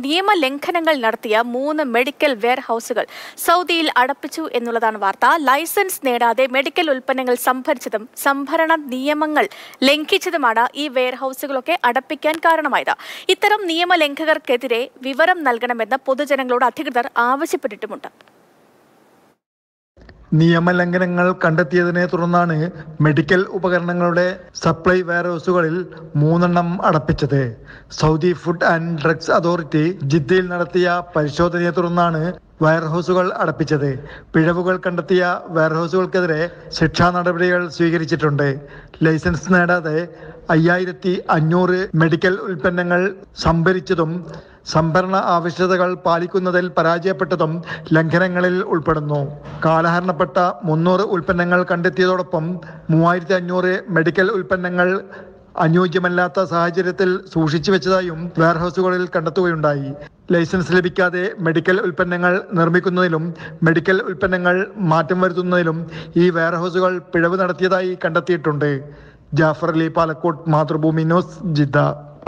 നിയമലംഘനങ്ങൾ നടത്തിയ മൂന്ന് മെഡിക്കൽ വെയർഹൌസുകൾ സൗദിയിൽ അടപ്പിച്ചു എന്നുള്ളതാണ് വാർത്ത ലൈസൻസ് നേടാതെ മെഡിക്കൽ ഉൽപ്പന്നങ്ങൾ സംഭരിച്ചതും സംഭരണ നിയമങ്ങൾ ലംഘിച്ചതുമാണ് ഈ വെയർഹൌസുകളൊക്കെ അടപ്പിക്കാൻ കാരണമായത് ഇത്തരം നിയമലംഘകർക്കെതിരെ വിവരം നൽകണമെന്ന് പൊതുജനങ്ങളോട് അധികൃതർ ആവശ്യപ്പെട്ടിട്ടുമുണ്ട് നിയമലംഘനങ്ങൾ കണ്ടെത്തിയതിനെ തുടർന്നാണ് മെഡിക്കൽ ഉപകരണങ്ങളുടെ സപ്ലൈ വെയർഹൗസുകളിൽ മൂന്നെണ്ണം അടപ്പിച്ചത് Saudi food and drugs authority ജിദ്ദയിൽ നടത്തിയ പരിശോധനയെ തുടർന്നാണ് വെയർഹൗസുകൾ അടപ്പിച്ചത് പിഴവുകൾ കണ്ടെത്തിയ വെയർഹൗസുകൾക്കെതിരെ ശിക്ഷാ നടപടികൾ സ്വീകരിച്ചിട്ടുണ്ട് ലൈസൻസ് നേടാതെ അയ്യായിരത്തി അഞ്ഞൂറ് മെഡിക്കൽ ഉൽപ്പന്നങ്ങൾ സംഭരിച്ചതും സംഭരണ ആവശ്യകതകൾ പാലിക്കുന്നതിൽ പരാജയപ്പെട്ടതും ലംഘനങ്ങളിൽ ഉൾപ്പെടുന്നു കാലഹരണപ്പെട്ട മുന്നൂറ് ഉൽപ്പന്നങ്ങൾ കണ്ടെത്തിയതോടൊപ്പം മൂവായിരത്തി അഞ്ഞൂറ് മെഡിക്കൽ ഉൽപ്പന്നങ്ങൾ അനുയോജ്യമല്ലാത്ത സാഹചര്യത്തിൽ സൂക്ഷിച്ചു വെച്ചതായും വെയർഹൗസുകളിൽ കണ്ടെത്തുകയുണ്ടായി ലൈസൻസ് ലഭിക്കാതെ മെഡിക്കൽ ഉൽപ്പന്നങ്ങൾ നിർമ്മിക്കുന്നതിലും മെഡിക്കൽ ഉൽപ്പന്നങ്ങൾ മാറ്റം വരുത്തുന്നതിലും ഈ വെയർഹൗസുകൾ പിഴവ് നടത്തിയതായി കണ്ടെത്തിയിട്ടുണ്ട് ജാഫർ അലി പാലക്കോട്ട് മാതൃഭൂമി ന്യൂസ് ജിദ്ദ